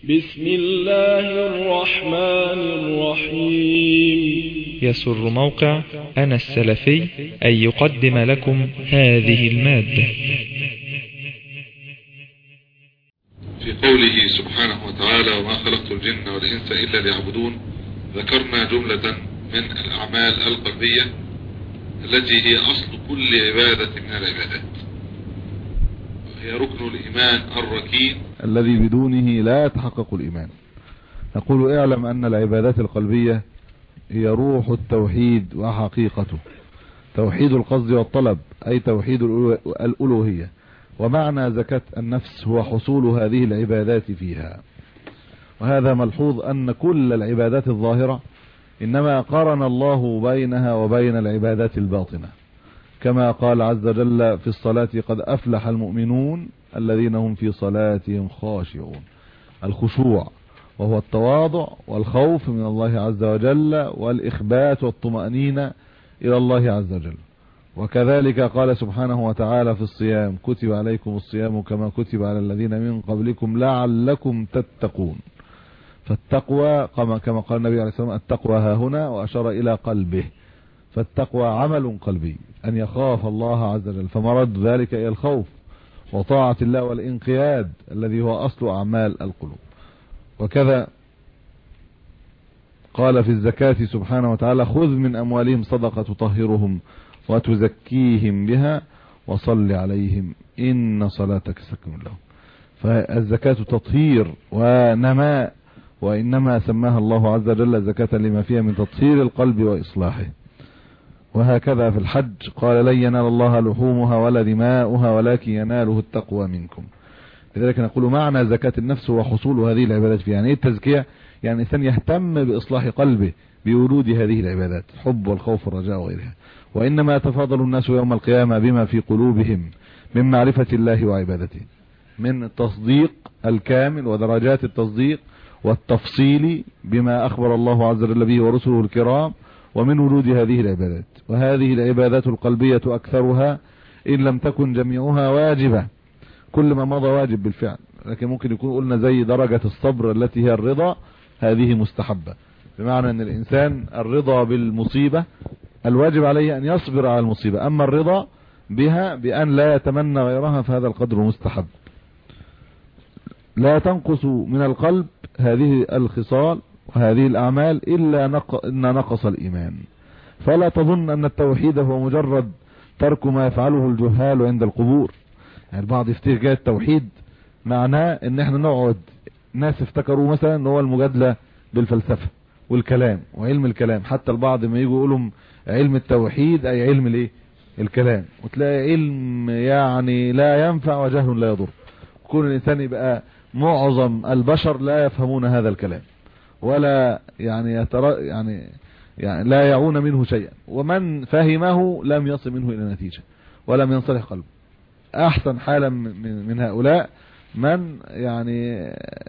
بسم الله الرحمن الرحيم يسر موقع أنا السلفي أن يقدم لكم هذه المادة في قوله سبحانه وتعالى وما خلقت الجن والإنس إلا ليعبدون ذكرنا جملة من الأعمال القلبية التي هي أصل كل عبادة من العبادات هي ركن الإيمان الركين الذي بدونه لا يتحقق الإيمان نقول اعلم أن العبادات القلبية هي روح التوحيد وحقيقته توحيد القصد والطلب أي توحيد الألوهية ومعنى زكاة النفس هو حصول هذه العبادات فيها وهذا ملحوظ أن كل العبادات الظاهرة إنما قرن الله بينها وبين العبادات الباطنة كما قال عز وجل في الصلاة قد أفلح المؤمنون الذين هم في صلاتهم خاشعون الخشوع وهو التواضع والخوف من الله عز وجل والإخبات والطمأنينة إلى الله عز وجل وكذلك قال سبحانه وتعالى في الصيام كتب عليكم الصيام كما كتب على الذين من قبلكم لعلكم تتقون فالتقوى كما قال النبي عليه الصلاة والسلام التقوى ها هنا وأشار إلى قلبه فالتقوى عمل قلبي أن يخاف الله عز وجل فمرد ذلك إلى الخوف وطاعة الله والانقياد الذي هو أصل أعمال القلوب وكذا قال في الزكاة سبحانه وتعالى خذ من أموالهم صدقة تطهرهم وتزكيهم بها وصل عليهم إن صلاتك سكن لهم فالزكاة تطهير ونماء وإنما سماها الله عز وجل زكاة لما فيها من تطهير القلب وإصلاحه وهكذا في الحج قال لن ينال الله لحومها ولا دماؤها ولكن يناله التقوى منكم لذلك نقول معنى زكاة النفس هو حصول هذه العبادات فيها يعني ايه التزكية يعني الانسان يهتم بإصلاح قلبه بورود هذه العبادات الحب والخوف والرجاء وغيرها وإنما يتفاضل الناس يوم القيامة بما في قلوبهم من معرفة الله وعبادته من التصديق الكامل ودرجات التصديق والتفصيل بما أخبر الله عز وجل به ورسله الكرام ومن ورود هذه العبادات وهذه العبادات القلبية أكثرها إن لم تكن جميعها واجبة كل ما مضى واجب بالفعل لكن ممكن يكون قلنا زي درجة الصبر التي هي الرضا هذه مستحبة بمعنى أن الإنسان الرضا بالمصيبة الواجب عليه أن يصبر على المصيبة أما الرضا بها بأن لا يتمنى غيرها فهذا القدر مستحب لا تنقص من القلب هذه الخصال وهذه الأعمال إلا نق... إن نقص الإيمان فلا تظن أن التوحيد هو مجرد ترك ما يفعله الجهال عند القبور يعني البعض يفتكر جاء التوحيد معناه ان احنا نقعد ناس افتكروا مثلا ان هو المجادلة بالفلسفة والكلام وعلم الكلام حتى البعض ما يجوا يقولوا علم التوحيد اي علم الايه الكلام وتلاقي علم يعني لا ينفع وجهل لا يضر كل الانسان يبقى معظم البشر لا يفهمون هذا الكلام ولا يعني يترى يعني يعني لا يعون منه شيئا ومن فهمه لم يصل منه الى نتيجة ولم ينصلح قلبه احسن حالا من, من هؤلاء من يعني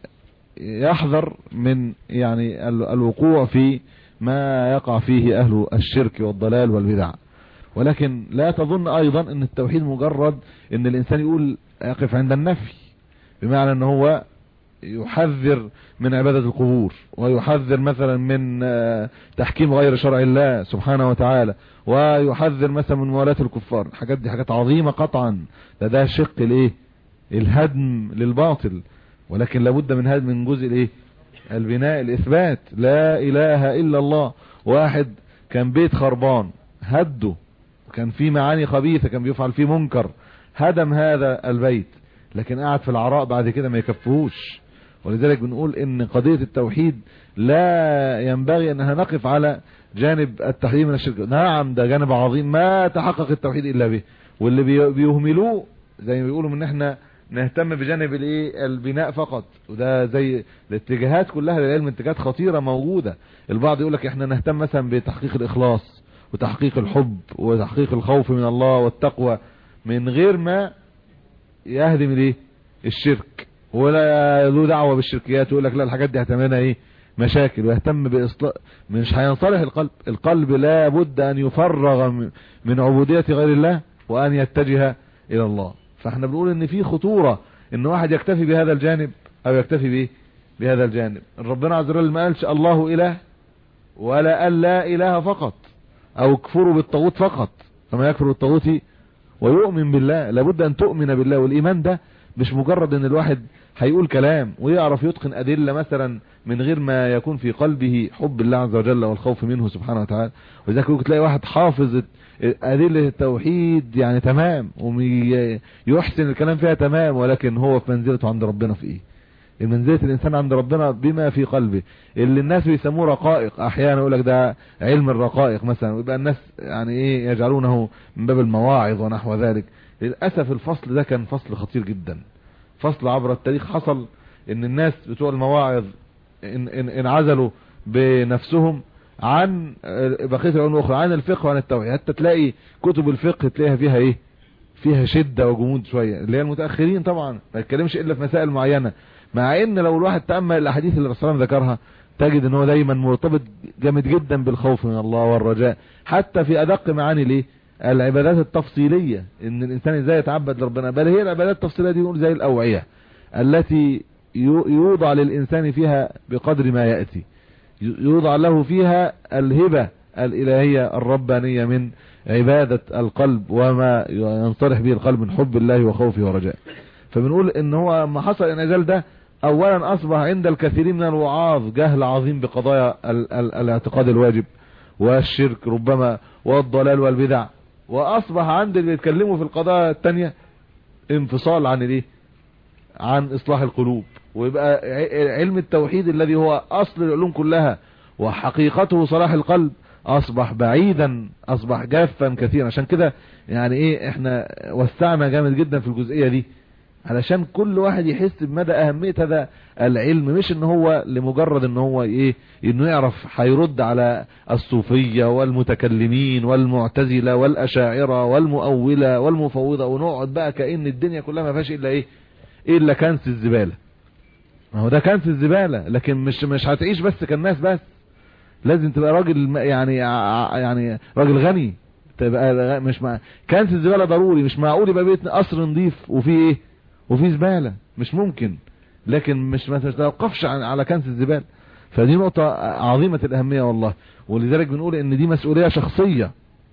يحذر من يعني الوقوع في ما يقع فيه اهل الشرك والضلال والبدع ولكن لا تظن ايضا ان التوحيد مجرد ان الانسان يقول يقف عند النفي بمعنى ان هو يحذر من عبادة القبور ويحذر مثلا من تحكيم غير شرع الله سبحانه وتعالى ويحذر مثلا من موالاه الكفار الحاجات دي حاجات عظيمة قطعا ده ده شق الايه الهدم للباطل ولكن لابد من هدم من جزء الايه البناء الاثبات لا اله الا الله واحد كان بيت خربان هده كان فيه معاني خبيثة كان بيفعل فيه منكر هدم هذا البيت لكن قاعد في العراء بعد كده ما يكفوش ولذلك بنقول ان قضية التوحيد لا ينبغي انها نقف على جانب التحريم من الشرك نعم ده جانب عظيم ما تحقق التوحيد الا به واللي بيهملوه زي ما بيقولوا ان احنا نهتم بجانب الايه البناء فقط وده زي الاتجاهات كلها للعلم اتجاهات خطيرة موجودة البعض يقول لك احنا نهتم مثلا بتحقيق الاخلاص وتحقيق الحب وتحقيق الخوف من الله والتقوى من غير ما يهدم الايه الشرك ولا له دعوة بالشركيات ويقول لك لا الحاجات دي هتعملها ايه مشاكل ويهتم باصلاح مش هينصلح القلب القلب لا بد ان يفرغ من عبودية غير الله وان يتجه الى الله فاحنا بنقول ان في خطورة ان واحد يكتفي بهذا الجانب او يكتفي بايه بهذا الجانب ربنا عز وجل ما قالش الله اله ولا قال لا اله فقط او كفروا بالطاغوت فقط فما يكفر بالطاغوت ويؤمن بالله لابد ان تؤمن بالله والايمان ده مش مجرد ان الواحد هيقول كلام ويعرف يتقن ادله مثلا من غير ما يكون في قلبه حب الله عز وجل والخوف منه سبحانه وتعالى ولذلك ممكن تلاقي واحد حافظ ادله التوحيد يعني تمام ويحسن الكلام فيها تمام ولكن هو في منزلته عند ربنا في ايه منزله الانسان عند ربنا بما في قلبه اللي الناس بيسموه رقائق احيانا يقول لك ده علم الرقائق مثلا ويبقى الناس يعني ايه يجعلونه من باب المواعظ ونحو ذلك للاسف الفصل ده كان فصل خطير جدا فصل عبر التاريخ حصل ان الناس بتوع المواعظ انعزلوا بنفسهم عن بقيه العلوم الاخرى عن الفقه وعن التوحيد حتى تلاقي كتب الفقه تلاقيها فيها ايه فيها شده وجمود شويه اللي هي المتاخرين طبعا ما يتكلمش الا في مسائل معينه مع ان لو الواحد تامل الاحاديث اللي الرسول ذكرها تجد ان هو دايما مرتبط جامد جدا بالخوف من الله والرجاء حتى في ادق معاني ليه العبادات التفصيليه ان الانسان ازاي يتعبد لربنا بل هي العبادات التفصيليه دي نقول زي الاوعيه التي يوضع للانسان فيها بقدر ما ياتي يوضع له فيها الهبه الالهيه الربانيه من عباده القلب وما ينصرح به القلب من حب الله وخوفه ورجائه فبنقول ان هو ما حصل الانعزال ده اولا اصبح عند الكثيرين من الوعاظ جهل عظيم بقضايا ال ال الاعتقاد الواجب والشرك ربما والضلال والبدع واصبح عند اللي بيتكلموا في القضايا التانية انفصال عن الايه عن اصلاح القلوب ويبقى علم التوحيد الذي هو اصل العلوم كلها وحقيقته صلاح القلب اصبح بعيدا اصبح جافا كثيرا عشان كده يعني ايه احنا وسعنا جامد جدا في الجزئية دي علشان كل واحد يحس بمدى اهمية هذا العلم مش ان هو لمجرد ان هو ايه انه يعرف هيرد على الصوفية والمتكلمين والمعتزلة والاشاعرة والمؤولة والمفوضة ونقعد بقى كأن الدنيا كلها ما فيهاش الا ايه الا كنس الزبالة ما هو ده كنس الزبالة لكن مش مش هتعيش بس كالناس بس لازم تبقى راجل يعني يعني راجل غني تبقى مش مع كنس الزبالة ضروري مش معقول يبقى بيت قصر نظيف وفيه ايه وفي زبالة مش ممكن لكن مش ما تتوقفش على كنس الزبالة فدي نقطة عظيمة الأهمية والله ولذلك بنقول ان دي مسؤولية شخصية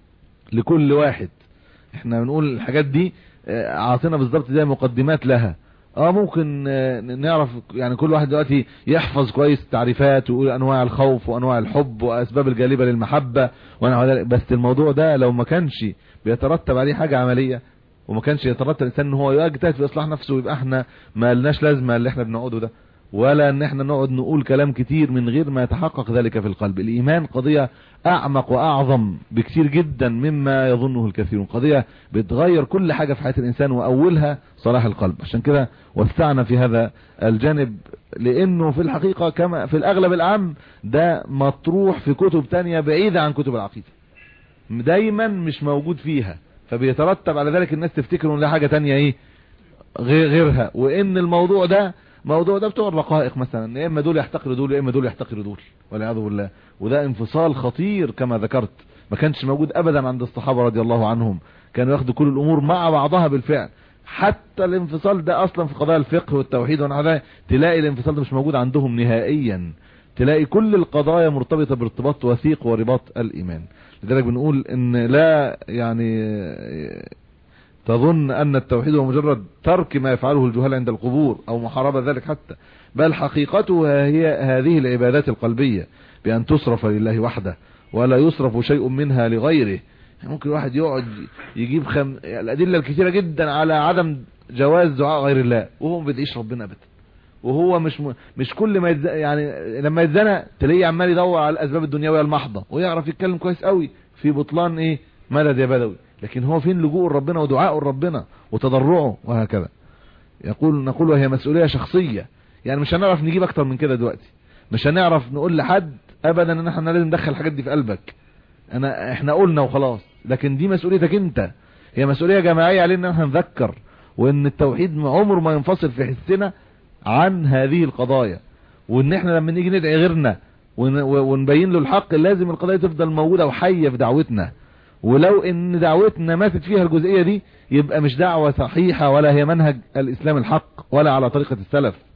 لكل واحد احنا بنقول الحاجات دي عاطينا بالظبط زي مقدمات لها اه ممكن نعرف يعني كل واحد دلوقتي يحفظ كويس التعريفات ويقول انواع الخوف وانواع الحب واسباب الجالبة للمحبة ونحو ذلك بس الموضوع ده لو ما كانش بيترتب عليه حاجة عملية وما كانش يترتب الانسان ان هو يجتهد في اصلاح نفسه ويبقى احنا ما لناش لازمه اللي احنا بنقعده ده ولا ان احنا نقعد نقول كلام كتير من غير ما يتحقق ذلك في القلب الايمان قضية اعمق واعظم بكتير جدا مما يظنه الكثيرون قضية بتغير كل حاجة في حياة الانسان واولها صلاح القلب عشان كده وسعنا في هذا الجانب لانه في الحقيقة كما في الاغلب العام ده مطروح في كتب تانية بعيدة عن كتب العقيدة دايما مش موجود فيها فبيترتب على ذلك الناس تفتكر ان لها حاجة تانية ايه غيرها وان الموضوع ده موضوع ده بتوع الرقائق مثلا يا اما دول يحتقروا دول يا اما دول يحتقروا دول والعياذ بالله وده انفصال خطير كما ذكرت ما كانش موجود ابدا عند الصحابه رضي الله عنهم كانوا ياخدوا كل الامور مع بعضها بالفعل حتى الانفصال ده اصلا في قضايا الفقه والتوحيد ونحو تلاقي الانفصال ده مش موجود عندهم نهائيا تلاقي كل القضايا مرتبطه بارتباط وثيق ورباط الايمان لذلك بنقول ان لا يعني تظن ان التوحيد هو مجرد ترك ما يفعله الجهال عند القبور او محاربة ذلك حتى بل حقيقتها هي هذه العبادات القلبية بان تصرف لله وحده ولا يصرف شيء منها لغيره ممكن واحد يقعد يجيب خم... الادلة الكثيرة جدا على عدم جواز دعاء غير الله وهو ما بيدعيش ربنا ابدا وهو مش م... مش كل ما يتز... يعني لما يتزنى تلاقيه عمال يدور على الاسباب الدنيويه المحضه ويعرف يتكلم كويس قوي في بطلان ايه مدد يا بدوي لكن هو فين لجوء ربنا ودعاء ربنا وتضرعه وهكذا يقول نقول وهي مسؤوليه شخصيه يعني مش هنعرف نجيب اكتر من كده دلوقتي مش هنعرف نقول لحد ابدا ان احنا لازم ندخل الحاجات دي في قلبك انا احنا قلنا وخلاص لكن دي مسؤوليتك انت هي مسؤوليه جماعيه علينا ان احنا نذكر وان التوحيد عمره ما ينفصل في حسنا عن هذه القضايا وان احنا لما نيجي ندعي غيرنا ونبين له الحق لازم القضايا تفضل موجودة وحية في دعوتنا ولو ان دعوتنا ماتت فيها الجزئية دي يبقى مش دعوة صحيحة ولا هي منهج الاسلام الحق ولا على طريقة السلف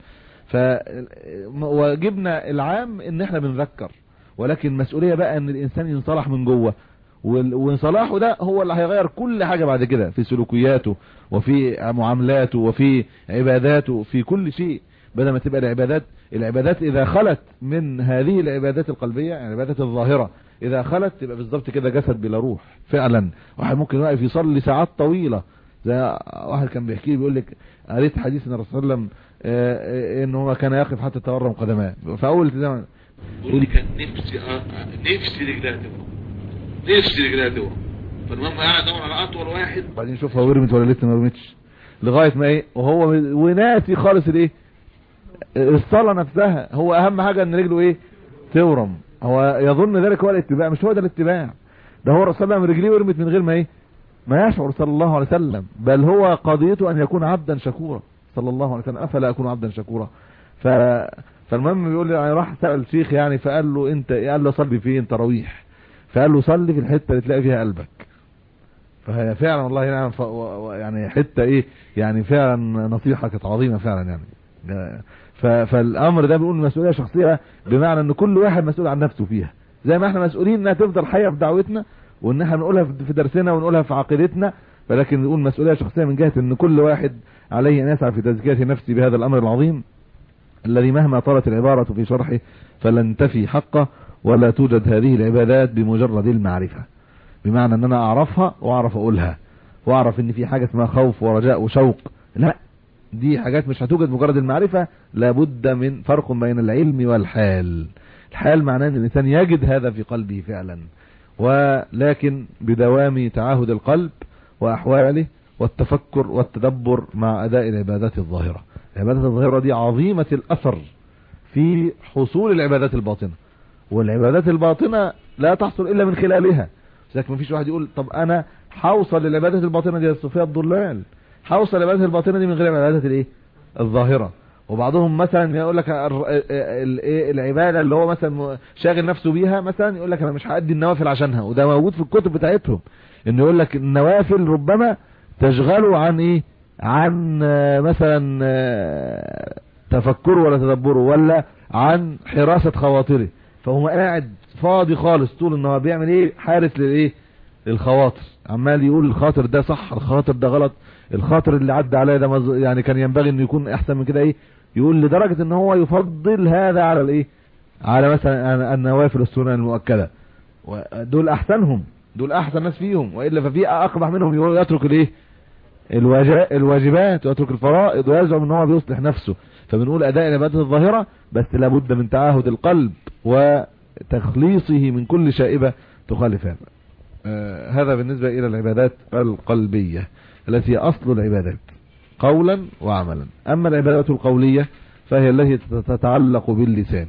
فواجبنا العام ان احنا بنذكر ولكن المسؤولية بقى ان الانسان ينصلح من جوه وانصلاحه ده هو اللي هيغير كل حاجة بعد كده في سلوكياته وفي معاملاته وفي عباداته في كل شيء بدل ما تبقى العبادات العبادات اذا خلت من هذه العبادات القلبية يعني العبادات الظاهرة اذا خلت تبقى بالظبط كده جسد بلا روح فعلا واحد ممكن واقف يصلي ساعات طويلة زي واحد كان بيحكي لي بيقول لك قريت حديث ان الرسول صلى الله عليه وسلم ان هو كان يقف حتى تورم قدماه فاول زمان بيقول لي كان نفسي نفسي رجلها تورم نفسي رجلها تورم فالمهم قاعد ادور على اطول واحد بعدين شوفها ورمت ولا لسه ما ورمتش لغايه ما ايه وهو وناسي خالص الايه الصلاه نفسها هو اهم حاجه ان رجله ايه تورم هو يظن ذلك هو الاتباع مش هو ده الاتباع ده هو الرسول صلى الله عليه وسلم رجليه ورمت من غير ما ايه ما يشعر صلى الله عليه وسلم بل هو قضيته ان يكون عبدا شكورا صلى الله عليه وسلم افلا اكون عبدا شكورا ف فالمهم بيقول لي يعني راح سأل شيخ يعني فقال له انت قال له صلي فين تراويح فقال له صلي في الحته اللي تلاقي فيها قلبك فهي فعلا والله يعني ف... يعني حته ايه يعني فعلا نصيحه كانت عظيمه فعلا يعني ف... فالامر ده بيقول مسؤوليه شخصيه بمعنى ان كل واحد مسؤول عن نفسه فيها زي ما احنا مسؤولين انها تفضل حيه في دعوتنا وان احنا بنقولها في درسنا ونقولها في عقيدتنا ولكن نقول مسؤوليه شخصيه من جهه ان كل واحد عليه ان يسعى في تزكيه نفسه بهذا الامر العظيم الذي مهما طالت العبارة في شرحه فلن تفي حقه ولا توجد هذه العبادات بمجرد المعرفة بمعنى ان انا اعرفها واعرف اقولها واعرف ان في حاجة اسمها خوف ورجاء وشوق لا دي حاجات مش هتوجد مجرد المعرفة لابد من فرق بين العلم والحال الحال معناه ان الانسان يجد هذا في قلبه فعلا ولكن بدوام تعاهد القلب واحواله والتفكر والتدبر مع اداء العبادات الظاهرة العبادات الظاهرة دي عظيمة الاثر في حصول العبادات الباطنة والعبادات الباطنة لا تحصل الا من خلالها لكن مفيش واحد يقول طب انا هوصل للعبادات الباطنة دي الصوفية الضلال هوصل للعبادات الباطنة دي من غير العبادات الايه الظاهرة وبعضهم مثلا يقول لك العباده اللي هو مثلا شاغل نفسه بيها مثلا يقول لك انا مش هادي النوافل عشانها وده موجود في الكتب بتاعتهم انه يقول لك النوافل ربما تشغله عن ايه عن مثلا تفكره ولا تدبره ولا عن حراسة خواطره فهو قاعد فاضي خالص طول ان هو بيعمل ايه حارس للايه للخواطر عمال يقول الخاطر ده صح الخاطر ده غلط الخاطر اللي عدى عليا ده يعني كان ينبغي انه يكون احسن من كده ايه يقول لدرجة ان هو يفضل هذا على الايه على مثلا النوافل السنن المؤكدة دول احسنهم دول احسن ناس فيهم والا ففي اقبح منهم يترك الايه الواجبات ويترك الفرائض ويزعم ان هو بيصلح نفسه فبنقول اداء العبادات الظاهرة بس لابد من تعاهد القلب وتخليصه من كل شائبة تخالف هذا آه هذا بالنسبة الى العبادات القلبية التي هي اصل العبادات قولا وعملا اما العبادات القولية فهي التي تتعلق باللسان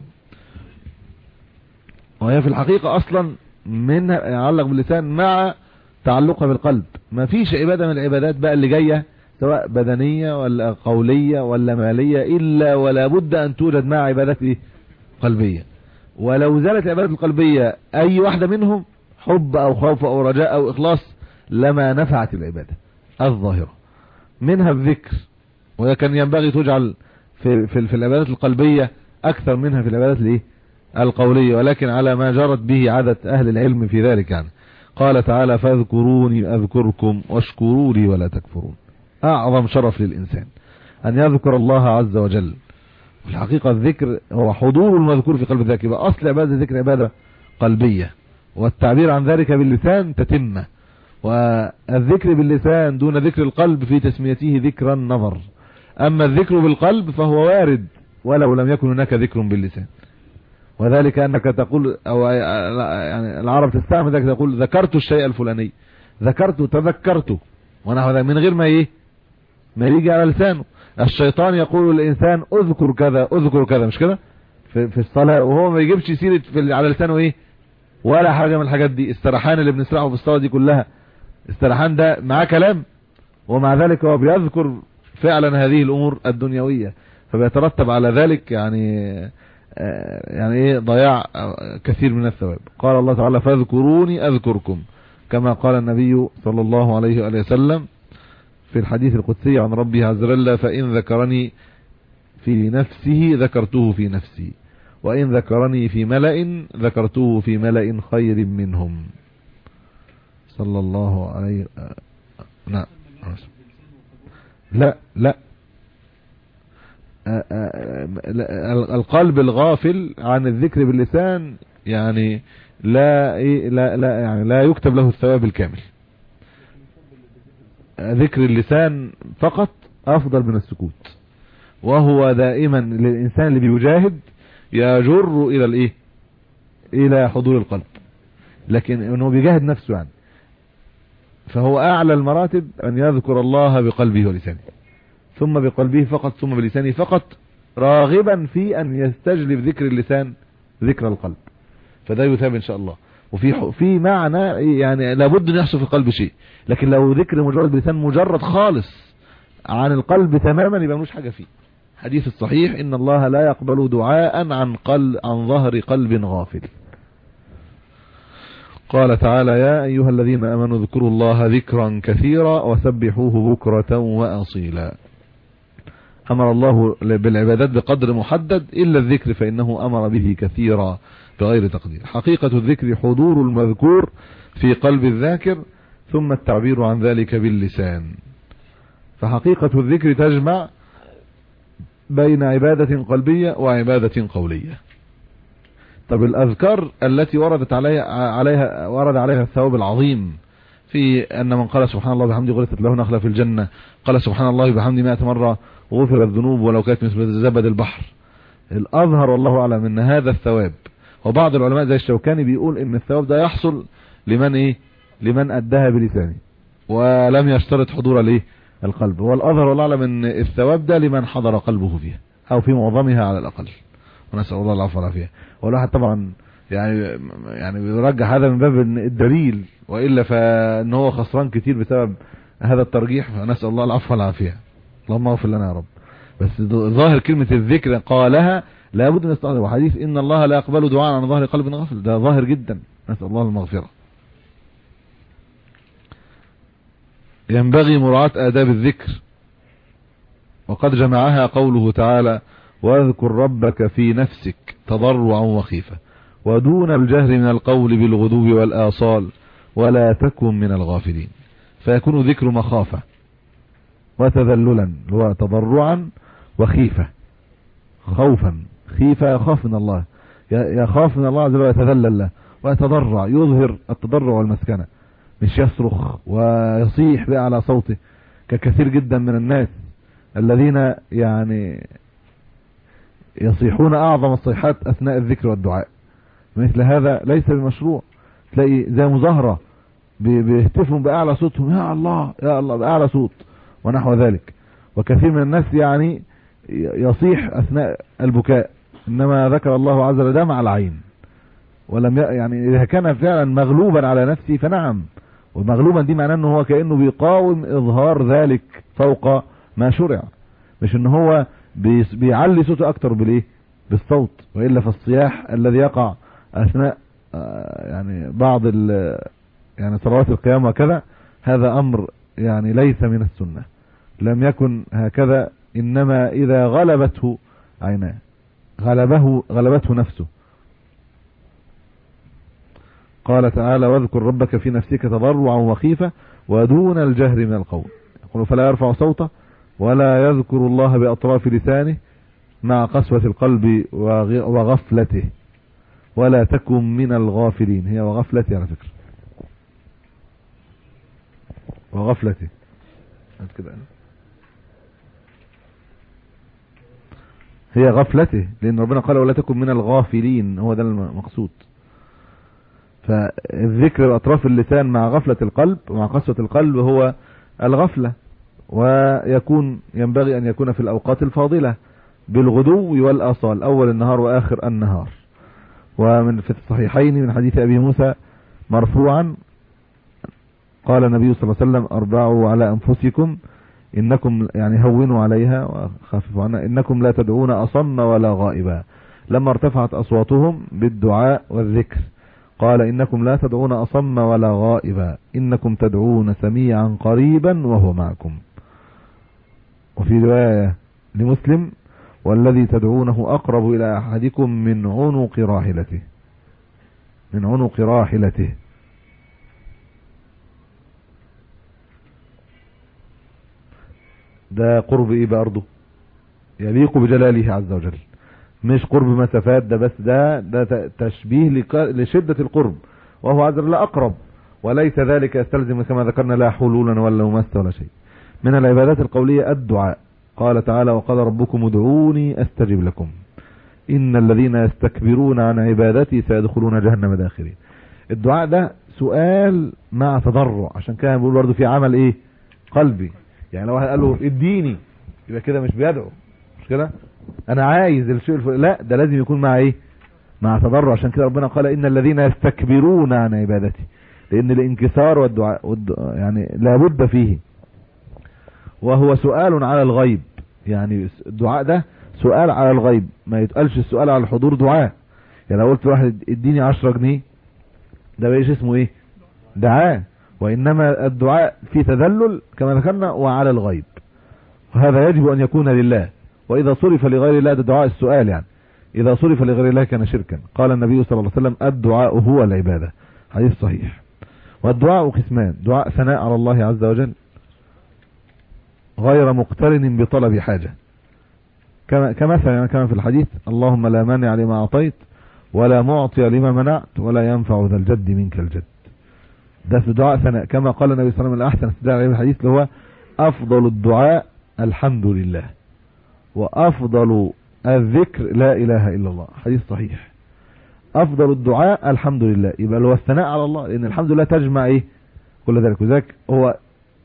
وهي في الحقيقة اصلا من يتعلق باللسان مع تعلقها بالقلب ما فيش عبادة من العبادات بقى اللي جاية سواء بدنية ولا قولية ولا مالية الا ولا بد ان توجد مع عبادات ايه قلبية ولو زالت العبادات القلبية اي واحدة منهم حب او خوف او رجاء او اخلاص لما نفعت العبادة الظاهرة منها الذكر وهي كان ينبغي تجعل في, في, في العبادات القلبية اكثر منها في العبادات الايه القولية ولكن على ما جرت به عادة اهل العلم في ذلك يعني قال تعالى فاذكروني اذكركم واشكروا لي ولا تكفرون اعظم شرف للانسان ان يذكر الله عز وجل في الحقيقة الذكر هو حضور المذكور في قلب الذاكر يبقى اصل عبادة الذكر عبادة قلبية والتعبير عن ذلك باللسان تتمه والذكر باللسان دون ذكر القلب في تسميته ذكر النظر اما الذكر بالقلب فهو وارد ولو لم يكن هناك ذكر باللسان وذلك انك تقول او يعني العرب تستعمل ذلك تقول ذكرت الشيء الفلاني ذكرت تذكرته ونحو ذلك من غير ما ايه ما يجي على لسانه الشيطان يقول للانسان اذكر كذا اذكر كذا مش كده في, في الصلاه وهو ما يجيبش سيره في على لسانه ايه ولا حاجه من الحاجات دي السرحان اللي بنسرحه في الصلاه دي كلها السرحان ده معاه كلام ومع ذلك هو بيذكر فعلا هذه الامور الدنيويه فبيترتب على ذلك يعني يعني ايه ضياع كثير من الثواب قال الله تعالى فاذكروني اذكركم كما قال النبي صلى الله عليه وآله وسلم في الحديث القدسي عن ربي عز وجل فإن ذكرني في نفسه ذكرته في نفسي وإن ذكرني في ملأ ذكرته في ملأ خير منهم صلى الله عليه نعم لا لا القلب الغافل عن الذكر باللسان يعني لا لا لا يعني لا يكتب له الثواب الكامل ذكر اللسان فقط افضل من السكوت وهو دائما للانسان اللي بيجاهد يجر الى الايه الى حضور القلب لكن انه بيجاهد نفسه يعني فهو اعلى المراتب ان يذكر الله بقلبه ولسانه ثم بقلبه فقط ثم بلسانه فقط راغبا في ان يستجلب ذكر اللسان ذكر القلب فده يثاب ان شاء الله وفي في معنى يعني لابد ان يحصل في القلب شيء لكن لو ذكر مجرد بلسان مجرد خالص عن القلب تماما يبقى ملوش حاجه فيه حديث الصحيح ان الله لا يقبل دعاء عن قلب عن ظهر قلب غافل قال تعالى يا ايها الذين امنوا اذكروا الله ذكرا كثيرا وسبحوه بكرة واصيلا امر الله بالعبادات بقدر محدد الا الذكر فانه امر به كثيرا بغير تقدير حقيقة الذكر حضور المذكور في قلب الذاكر ثم التعبير عن ذلك باللسان فحقيقة الذكر تجمع بين عبادة قلبية وعبادة قولية طب الأذكار التي وردت عليها, عليها ورد عليها الثواب العظيم في أن من قال سبحان الله بحمده غرست له نخلة في الجنة قال سبحان الله بحمده مئة مرة غفر الذنوب ولو كانت مثل زبد البحر الأظهر والله أعلم أن هذا الثواب وبعض العلماء زي الشوكاني بيقول ان الثواب ده يحصل لمن ايه لمن ادها بلسانه ولم يشترط حضور الايه القلب والاظهر والله اعلم ان الثواب ده لمن حضر قلبه فيها او في معظمها على الاقل ونسال الله العفو والعافيه والواحد طبعا يعني يعني بيرجح هذا من باب الدليل والا فان هو خسران كتير بسبب هذا الترجيح فنسال الله العفو والعافيه اللهم اغفر لنا يا رب بس ظاهر كلمه الذكر قالها لابد من استحضار وحديث ان الله لا يقبل دعاء عن ظهر قلب غافل ده ظاهر جدا نسال الله المغفره ينبغي مراعاة آداب الذكر وقد جمعها قوله تعالى واذكر ربك في نفسك تضرعا وخيفة ودون الجهر من القول بالغدو والآصال ولا تكن من الغافلين فيكون ذكر مخافة وتذللا هو تضرعا وخيفة خوفا خيفة يخاف من الله يخاف من الله عز وجل ويتذلل له ويتضرع يظهر التضرع والمسكنة مش يصرخ ويصيح بأعلى صوته ككثير جدا من الناس الذين يعني يصيحون أعظم الصيحات أثناء الذكر والدعاء مثل هذا ليس بمشروع تلاقي زي مظاهرة بيهتفوا بأعلى صوتهم يا الله يا الله بأعلى صوت ونحو ذلك وكثير من الناس يعني يصيح أثناء البكاء إنما ذكر الله عز وجل دمع العين ولم ي... يعني إذا كان فعلا مغلوبا على نفسه فنعم ومغلوبا دي معناه انه هو كأنه بيقاوم اظهار ذلك فوق ما شرع مش ان هو بي... بيعلي صوته اكتر بالايه بالصوت وإلا فالصياح الذي يقع اثناء يعني بعض ال... يعني صلوات القيام وكذا هذا امر يعني ليس من السنة لم يكن هكذا انما اذا غلبته عيناه غلبه غلبته نفسه قال تعالى واذكر ربك في نفسك تضرعا وخيفة ودون الجهر من القول يقول فلا يرفع صوته ولا يذكر الله بأطراف لسانه مع قسوة القلب وغفلته ولا تكن من الغافلين هي وغفلته على فكرة وغفلته كده هي غفلته لان ربنا قال ولا تكن من الغافلين هو ده المقصود فالذكر باطراف اللسان مع غفلة القلب ومع قسوة القلب هو الغفلة ويكون ينبغي ان يكون في الاوقات الفاضلة بالغدو والاصال اول النهار واخر النهار ومن في الصحيحين من حديث ابي موسى مرفوعا قال النبي صلى الله عليه وسلم اربعوا على انفسكم انكم يعني هونوا عليها وخففوا عنها انكم لا تدعون اصم ولا غائبا لما ارتفعت اصواتهم بالدعاء والذكر قال انكم لا تدعون اصم ولا غائبا انكم تدعون سميعا قريبا وهو معكم وفي رواية لمسلم والذي تدعونه أقرب إلى أحدكم من عنق راحلته من عنق راحلته ده قرب ايه برضه يليق بجلاله عز وجل مش قرب مسافات ده بس ده ده تشبيه لشدة القرب وهو عز وجل أقرب وليس ذلك يستلزم كما ذكرنا لا حلولا ولا ممس ولا شيء من العبادات القولية الدعاء قال تعالى وقال ربكم ادعوني استجب لكم ان الذين يستكبرون عن عبادتي سيدخلون جهنم داخرين الدعاء ده سؤال مع تضرع عشان كده بيقول برضه في عمل ايه قلبي يعني لو واحد قال له اديني يبقى كده مش بيدعو مش كده انا عايز الشيء الفل... لا ده لازم يكون مع ايه مع تضرع عشان كده ربنا قال ان الذين يستكبرون عن عبادتي لان الانكسار والدعاء والدعاء يعني لابد فيه وهو سؤال على الغيب يعني الدعاء ده سؤال على الغيب ما يتقالش السؤال على الحضور دعاء يعني لو قلت واحد اديني 10 جنيه ده بقيش اسمه ايه دعاء وانما الدعاء في تذلل كما ذكرنا وعلى الغيب وهذا يجب ان يكون لله واذا صرف لغير الله ده دعاء السؤال يعني اذا صرف لغير الله كان شركا قال النبي صلى الله عليه وسلم الدعاء هو العبادة حديث صحيح والدعاء قسمان دعاء ثناء على الله عز وجل غير مقترن بطلب حاجة كما كمثل يعني كما في الحديث اللهم لا مانع لما أعطيت ولا معطي لما منعت ولا ينفع ذا الجد منك الجد ده في دعاء ثناء كما قال النبي صلى الله عليه وسلم الأحسن استدعاء عليه الحديث اللي هو أفضل الدعاء الحمد لله وأفضل الذكر لا إله إلا الله حديث صحيح أفضل الدعاء الحمد لله يبقى اللي هو الثناء على الله لأن الحمد لله تجمع إيه كل ذلك وذلك هو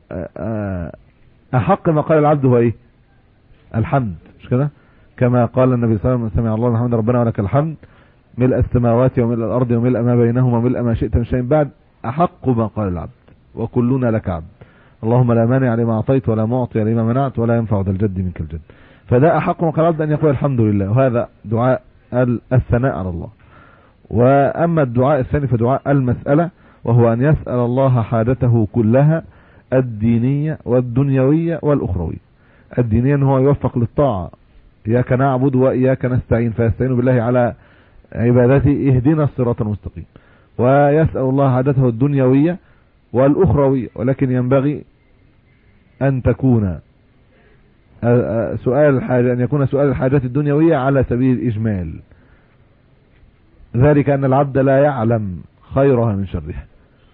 أحق ما قال العبد هو إيه الحمد مش كده كما قال النبي صلى الله عليه وسلم سمع الله الحمد ربنا ولك الحمد ملء السماوات وملء الأرض وملء ما بينهما وملء ما شئت من شيء بعد أحق ما قال العبد وكلنا لك عبد اللهم لا مانع لما أعطيت ولا معطي لما منعت ولا ينفع ذا الجد منك الجد فده أحق ما قال العبد أن يقول الحمد لله وهذا دعاء الثناء على الله وأما الدعاء الثاني فدعاء المسألة وهو أن يسأل الله حاجته كلها الدينية والدنيوية والأخروية الدينية أنه يوفق للطاعة إياك نعبد وإياك نستعين فيستعين بالله على عبادته اهدنا الصراط المستقيم ويسأل الله حاجته الدنيوية والأخروية ولكن ينبغي أن تكون سؤال الحاجة أن يكون سؤال الحاجات الدنيوية على سبيل الإجمال ذلك أن العبد لا يعلم خيرها من شرها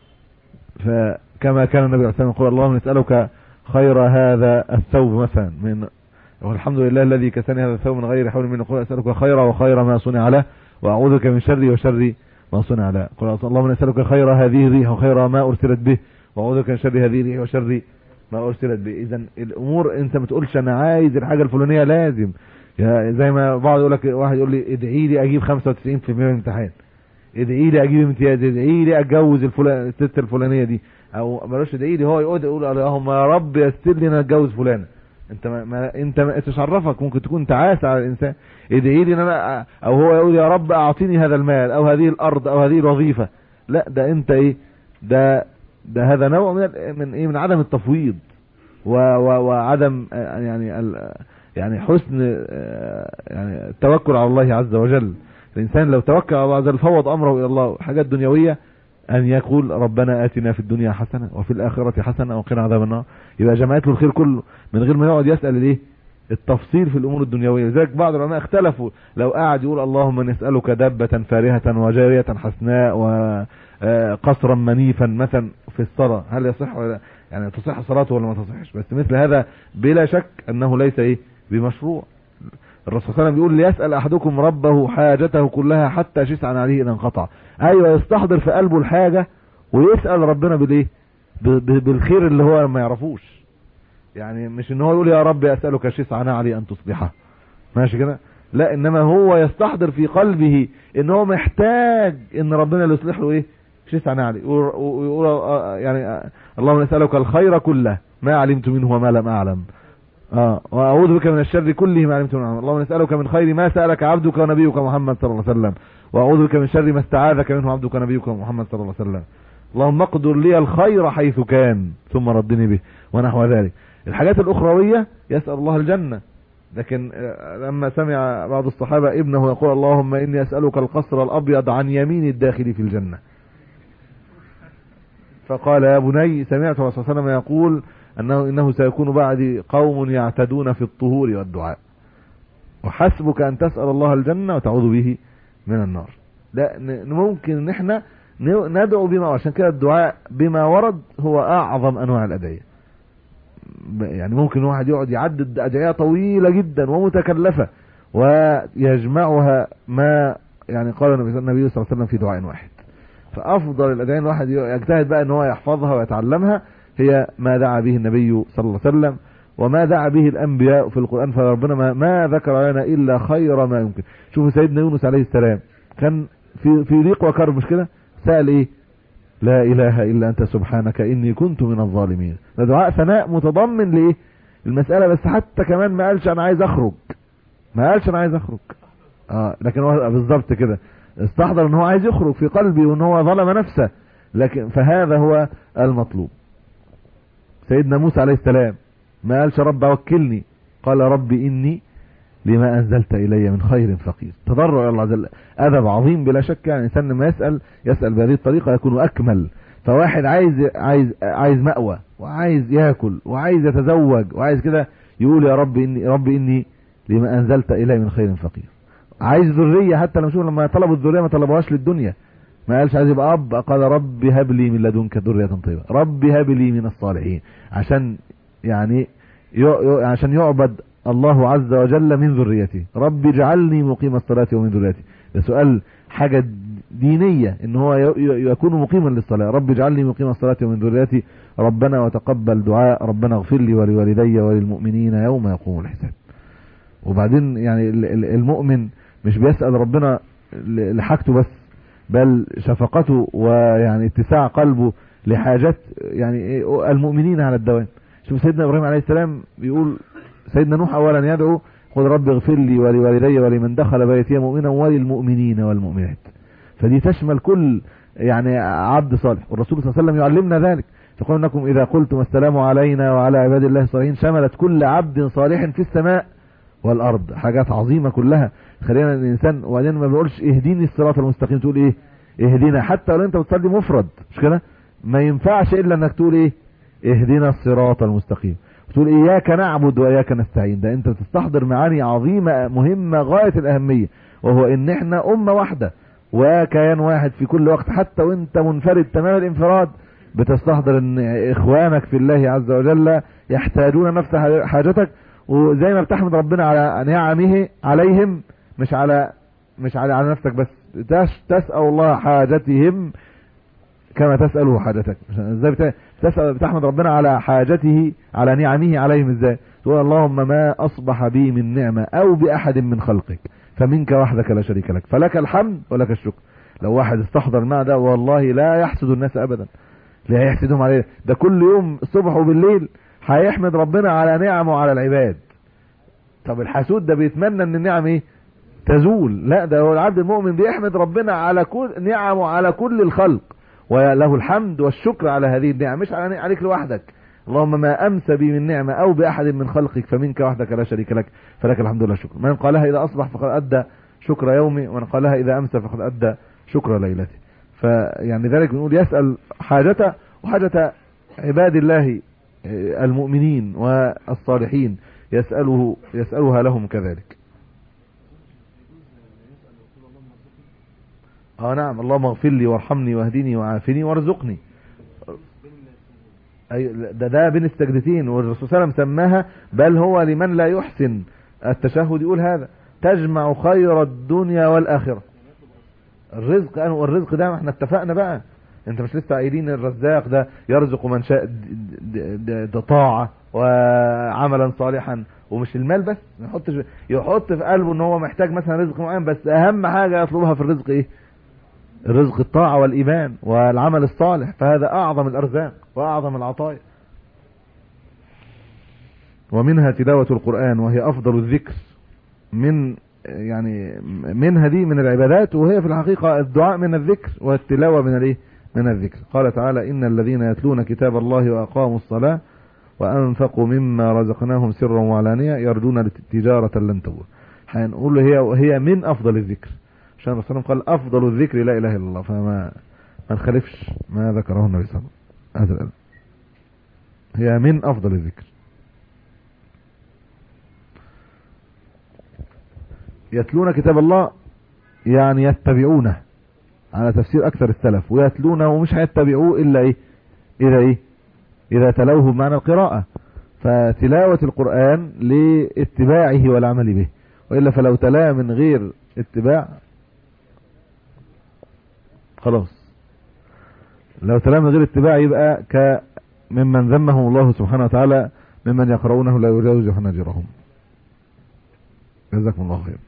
فكما كان النبي عليه الصلاة والسلام يقول اللهم نسألك خير هذا الثوب مثلا من والحمد لله الذي كساني هذا الثوب من غير حول من نقول أسألك خير وخير ما صنع له وأعوذ بك من شر وشر ما صنع له قل اللهم نسألك خير هذه الريح وخير ما أرسلت به وأعوذ بك من شر هذه الريح وشر ما أرسلت به إذا الأمور أنت ما تقولش أنا عايز الحاجة الفلانية لازم يا زي ما بعض يقول لك واحد يقول لي ادعي لي اجيب 95% من الامتحان ادعي لي اجيب امتياز ادعي لي اتجوز الفلان الست الفلانيه دي او بلاش ادعي لي هو يقعد يقول اللهم يا رب يسر لي انا اتجوز فلانه انت ما, ما انت ما تشرفك ممكن تكون تعاس على الانسان ادعي لي ان انا او هو يقول يا رب اعطيني هذا المال او هذه الارض او هذه الوظيفه لا ده انت ايه ده ده هذا نوع من من ايه من عدم التفويض و و وعدم يعني يعني حسن يعني التوكل على الله عز وجل الإنسان لو توكل على الله عز وجل فوض أمره إلى الله حاجات دنيوية أن يقول ربنا آتنا في الدنيا حسنة وفي الآخرة حسنة وقنا عذاب النار يبقى جمعت له الخير كله من غير ما يقعد يسأل الايه التفصيل في الأمور الدنيوية لذلك بعض العلماء اختلفوا لو قعد يقول اللهم نسألك دبة فارهة وجارية حسناء وقصرا منيفا مثلا في الصلاة هل يصح ولا يعني تصح صلاته ولا ما تصحش بس مثل هذا بلا شك أنه ليس إيه بمشروع الرسول صلى الله عليه وسلم بيقول ليسأل أحدكم ربه حاجته كلها حتى شسعا عليه إذا انقطع أيوة يستحضر في قلبه الحاجة ويسأل ربنا بالإيه بالخير اللي هو ما يعرفوش يعني مش ان هو يقول يا رب أسألك شسعا علي أن تصلحه ماشي كده لا انما هو يستحضر في قلبه ان هو محتاج ان ربنا اللي يصلح له ايه شسعا علي ويقول يعني اللهم نسألك الخير كله ما علمت منه وما لم أعلم اه واعوذ بك من الشر كله ما علمت منه اللهم نسالك من خير ما سالك عبدك ونبيك محمد صلى الله عليه وسلم واعوذ بك من شر ما استعاذك منه عبدك ونبيك محمد صلى الله عليه وسلم اللهم اقدر لي الخير حيث كان ثم ردني به ونحو ذلك الحاجات الاخرويه يسال الله الجنه لكن آه، لما سمع بعض الصحابة ابنه يقول اللهم إني أسألك القصر الأبيض عن يمين الداخل في الجنة فقال يا بني سمعت الرسول صلى الله عليه وسلم يقول أنه إنه سيكون بعدي قوم يعتدون في الطهور والدعاء وحسبك أن تسأل الله الجنة وتعوذ به من النار لا ن- ممكن ان احنا ن- ندعو بما عشان كده الدعاء بما ورد هو اعظم انواع الادعيه ب- يعني ممكن واحد يقعد يعدد ادعيه طويله جدا ومتكلفه ويجمعها ما يعني قال النبي النبي صلى الله عليه وسلم في دعاء واحد فافضل الادعيه الواحد يجتهد بقى ان هو يحفظها ويتعلمها هي ما دعا به النبي صلى الله عليه وسلم وما دعا به الانبياء في القران فربنا ما, ما ذكر لنا الا خير ما يمكن شوفوا سيدنا يونس عليه السلام كان في في ضيق وكرب مش كده سال ايه لا اله الا انت سبحانك اني كنت من الظالمين ده دعاء ثناء متضمن لايه المساله بس حتى كمان ما قالش انا عايز اخرج ما قالش انا عايز اخرج اه لكن هو بالظبط كده استحضر ان هو عايز يخرج في قلبي وان هو ظلم نفسه لكن فهذا هو المطلوب سيدنا موسى عليه السلام ما قالش رب وكلني قال رب اني لما انزلت الي من خير فقير تضرع الى الله عز وجل ادب عظيم بلا شك يعني الانسان لما يسال يسال بهذه الطريقه يكون اكمل فواحد عايز عايز عايز مأوى وعايز ياكل وعايز يتزوج وعايز كده يقول يا رب اني رب اني لما انزلت الي من خير فقير عايز ذريه حتى لما شوف لما طلبوا الذريه ما طلبوهاش للدنيا ما قالش عايز يبقى اب قال رب هب لي من لدنك ذريه طيبه رب هب لي من الصالحين عشان يعني يع- يع- عشان يعبد الله عز وجل من ذريتي رب اجعلني مقيم الصلاة ومن ذريتي ده سؤال حاجة دينية ان هو ي- ي- يكون مقيما للصلاة رب اجعلني مقيم الصلاة ومن ذريتي ربنا وتقبل دعاء ربنا اغفر لي ولوالدي وللمؤمنين يوم يقوم الحساب وبعدين يعني ال- ال- المؤمن مش بيسأل ربنا ل- لحاجته بس بل شفقته ويعني اتساع قلبه لحاجات يعني إيه المؤمنين على الدوام شوف سيدنا ابراهيم عليه السلام بيقول سيدنا نوح اولا يدعو قل رب اغفر لي ولوالدي ولمن دخل بيتي مؤمنا وللمؤمنين والمؤمنات فدي تشمل كل يعني عبد صالح والرسول صلى الله عليه وسلم يعلمنا ذلك يقول انكم اذا قلتم السلام علينا وعلى عباد الله الصالحين شملت كل عبد صالح في السماء والارض حاجات عظيمه كلها خلينا الانسان وبعدين ما بنقولش اهديني الصراط المستقيم تقول ايه اهدينا حتى لو انت بتصلي مفرد مش كده ما ينفعش الا انك تقول ايه اهدنا الصراط المستقيم تقول اياك نعبد واياك نستعين ده انت بتستحضر معاني عظيمه مهمه غايه الاهميه وهو ان احنا امه واحده وكيان واحد في كل وقت حتى وانت منفرد تمام الانفراد بتستحضر ان اخوانك في الله عز وجل يحتاجون نفس حاجتك وزي ما بتحمد ربنا على نعمه عليهم مش على مش على على نفسك بس تس- تسأل الله حاجتهم كما تسأله حاجتك ازاي بت- تسأل بتحمد ربنا على حاجته على نعمه عليهم ازاي تقول اللهم ما اصبح بي من نعمة او باحد من خلقك فمنك وحدك لا شريك لك فلك الحمد ولك الشكر لو واحد استحضر المعنى ده والله لا يحسد الناس ابدا لا يحسدهم عليه ده كل يوم الصبح وبالليل هيحمد ربنا على نعمه على العباد طب الحسود ده بيتمنى ان النعم ايه تزول لا ده هو العبد المؤمن بيحمد ربنا على كل نعمه على كل الخلق وله الحمد والشكر على هذه النعم مش على عليك لوحدك اللهم ما امسى بي من نعمه او باحد من خلقك فمنك وحدك لا شريك لك فلك الحمد والشكر من قالها اذا اصبح فقد ادى شكر يومي ومن قالها اذا امسى فقد ادى شكر ليلته فيعني ذلك بنقول يسال حاجته وحاجه عباد الله آه، المؤمنين والصالحين يساله يسالها لهم كذلك اه نعم اللهم اغفر لي وارحمني واهدني وعافني وارزقني اي ده ده بين السجدتين والرسول صلى الله عليه وسلم سماها بل هو لمن لا يحسن التشهد يقول هذا تجمع خير الدنيا والاخره الرزق انا والرزق ده ما احنا اتفقنا بقى انت مش لسه قايلين الرزاق ده يرزق من شاء د- د- د- د- طاعه وعملا صالحا ومش المال بس ما يحطش يحط في قلبه ان هو محتاج مثلا رزق معين بس اهم حاجه يطلبها في الرزق ايه الرزق الطاعة والإيمان والعمل الصالح فهذا أعظم الأرزاق وأعظم العطايا ومنها تلاوة القرآن وهي أفضل الذكر من يعني منها دي من العبادات وهي في الحقيقة الدعاء من الذكر والتلاوة من الايه من الذكر قال تعالى إن الذين يتلون كتاب الله وأقاموا الصلاة وأنفقوا مما رزقناهم سرا وعلانية يرجون تجارة لن تبور هنقول هي هي من أفضل الذكر عشان الرسول قال أفضل الذكر لا إله إلا الله فما ما نخالفش ما ذكره النبي صلى الله عليه وسلم هذا هي من أفضل الذكر يتلون كتاب الله يعني يتبعونه على تفسير اكثر السلف ويتلونه ومش هيتبعوه الا ايه اذا ايه اذا تلوه بمعنى القراءة فتلاوة القرآن لاتباعه والعمل به وإلا فلو تلاه من غير اتباع خلاص لو تلاه من غير اتباع يبقى كممن ذمهم الله سبحانه وتعالى ممن يقرؤونه لا يجاوز حناجرهم جزاكم الله خير